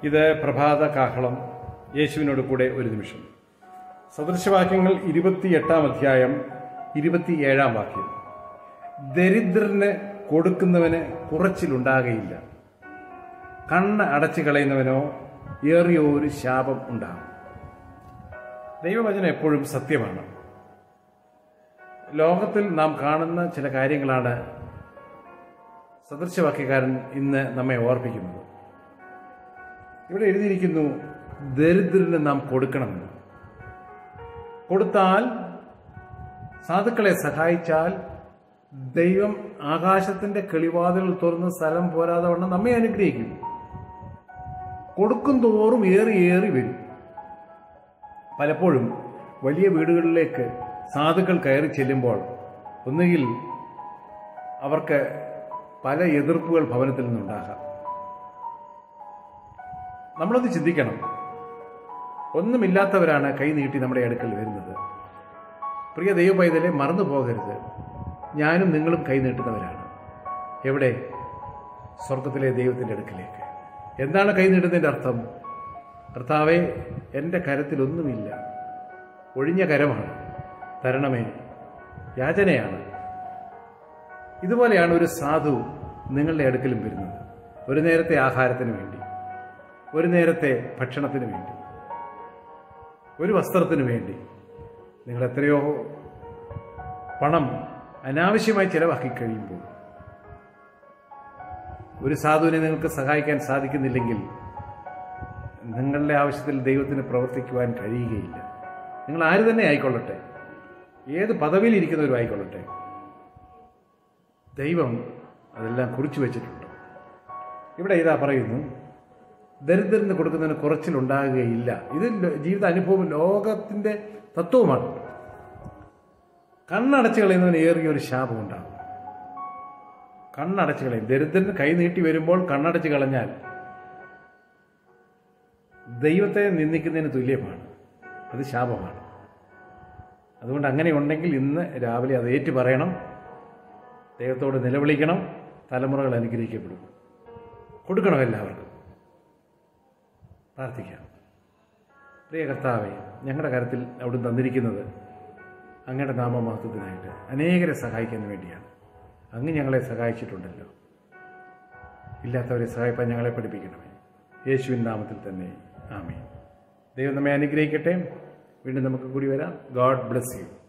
ഇത് പ്രഭാത കാഹളം യേശുവിനോട് കൂടെ ഒരു നിമിഷം സദൃശവാക്യങ്ങൾ ഇരുപത്തിയെട്ടാം അധ്യായം ഇരുപത്തിയേഴാം വാക്യം ദരിദ്രന് കൊടുക്കുന്നവന് കുറച്ചിലുണ്ടാകയില്ല കണ്ണ് അടച്ചു കളയുന്നവനോ ഏറിയ ഒരു ശാപം ഉണ്ടാകും ദൈവവചനം എപ്പോഴും സത്യമാണ് ലോകത്തിൽ നാം കാണുന്ന ചില കാര്യങ്ങളാണ് സദൃശവാക്യക്കാരൻ ഇന്ന് നമ്മെ ഓർപ്പിക്കുന്നത് ഇവിടെ എഴുതിയിരിക്കുന്നു ദരിദ്രന് നാം കൊടുക്കണമെന്ന് കൊടുത്താൽ സാധുക്കളെ സഹായിച്ചാൽ ദൈവം ആകാശത്തിന്റെ കിളിവാതിലുകൾ തുറന്ന് സ്ഥലം പോരാതെ വണ്ണം നമ്മെ അനുഗ്രഹിക്കും കൊടുക്കും തോറും ഏറി ഏറി വരും പലപ്പോഴും വലിയ വീടുകളിലേക്ക് സാധുക്കൾ കയറി ചെല്ലുമ്പോൾ ഒന്നുകിൽ അവർക്ക് പല എതിർപ്പുകൾ ഭവനത്തിൽ നിന്നുണ്ടാകാം നമ്മളൊന്ന് ചിന്തിക്കണം ഒന്നുമില്ലാത്തവരാണ് കൈ നീട്ടി നമ്മുടെ അടുക്കൽ വരുന്നത് പ്രിയ ദൈവ പൈതലെ മറന്നു പോകരുത് ഞാനും നിങ്ങളും കൈ നീട്ടുന്നവരാണ് എവിടെ സ്വർഗത്തിലെ ദൈവത്തിൻ്റെ അടുക്കിലേക്ക് എന്താണ് കൈ നീട്ടുന്നതിൻ്റെ അർത്ഥം കർത്താവെ എൻ്റെ കരത്തിലൊന്നുമില്ല ഒഴിഞ്ഞ കരമാണ് തരണമേ യാചനയാണ് ഇതുപോലെയാണ് ഒരു സാധു നിങ്ങളുടെ അടുക്കലും വരുന്നത് ഒരു നേരത്തെ ആഹാരത്തിന് വേണ്ടി ഒരു നേരത്തെ ഭക്ഷണത്തിന് വേണ്ടി ഒരു വസ്ത്രത്തിന് വേണ്ടി നിങ്ങൾ എത്രയോ പണം അനാവശ്യമായി ചിലവാക്കി കഴിയുമ്പോൾ ഒരു സാധുവിനെ നിങ്ങൾക്ക് സഹായിക്കാൻ സാധിക്കുന്നില്ലെങ്കിൽ നിങ്ങളുടെ ആവശ്യത്തിൽ ദൈവത്തിന് പ്രവർത്തിക്കുവാൻ കഴിയുകയില്ല നിങ്ങൾ ആര് തന്നെ ആയിക്കൊള്ളട്ടെ ഏത് പദവിയിൽ ഇരിക്കുന്നവരും ആയിക്കൊള്ളട്ടെ ദൈവം അതെല്ലാം കുറിച്ചു വെച്ചിട്ടുണ്ട് ഇവിടെ ഇതാ പറയുന്നു ദരിദ്രന് കൊടുക്കുന്നതിന് കുറച്ചിലുണ്ടാകുകയില്ല ഇത് ജീവിത അനുഭവം ലോകത്തിന്റെ തത്വമാണ് കണ്ണടച്ചു കളയുന്നതിന് ഏറിയ ഒരു ശാപം ഉണ്ടാകും കണ്ണടച്ചു കളയും ദരിദ്രന് കൈ നീട്ടി വരുമ്പോൾ കണ്ണടച്ചു കളഞ്ഞാൽ ദൈവത്തെ നിന്ദിക്കുന്നതിന് തുല്യമാണ് അത് ശാപമാണ് അതുകൊണ്ട് അങ്ങനെ ഉണ്ടെങ്കിൽ ഇന്ന് രാവിലെ അത് ഏറ്റു പറയണം ദൈവത്തോട് നിലവിളിക്കണം തലമുറകൾ അനുഗ്രഹിക്കപ്പെടും കൊടുക്കണം എല്ലാവർക്കും പ്രാർത്ഥിക്കാം പ്രിയ കർത്താവെ ഞങ്ങളുടെ കാര്യത്തിൽ അവിടുന്ന് തന്നിരിക്കുന്നത് അങ്ങയുടെ നാമമഹത്വത്തിനായിട്ട് അനേകരെ സഹായിക്കാൻ വേണ്ടിയാണ് അങ്ങ് ഞങ്ങളെ സഹായിച്ചിട്ടുണ്ടല്ലോ ഇല്ലാത്തവരെ സഹായിപ്പാൻ ഞങ്ങളെ പഠിപ്പിക്കണമേ യേശുവിൻ നാമത്തിൽ തന്നെ ആമേ ദൈവം നമ്മെ അനുഗ്രഹിക്കട്ടെ വീണ്ടും നമുക്ക് കൂടി വരാം ഗോഡ് ബ്ലെസ് യു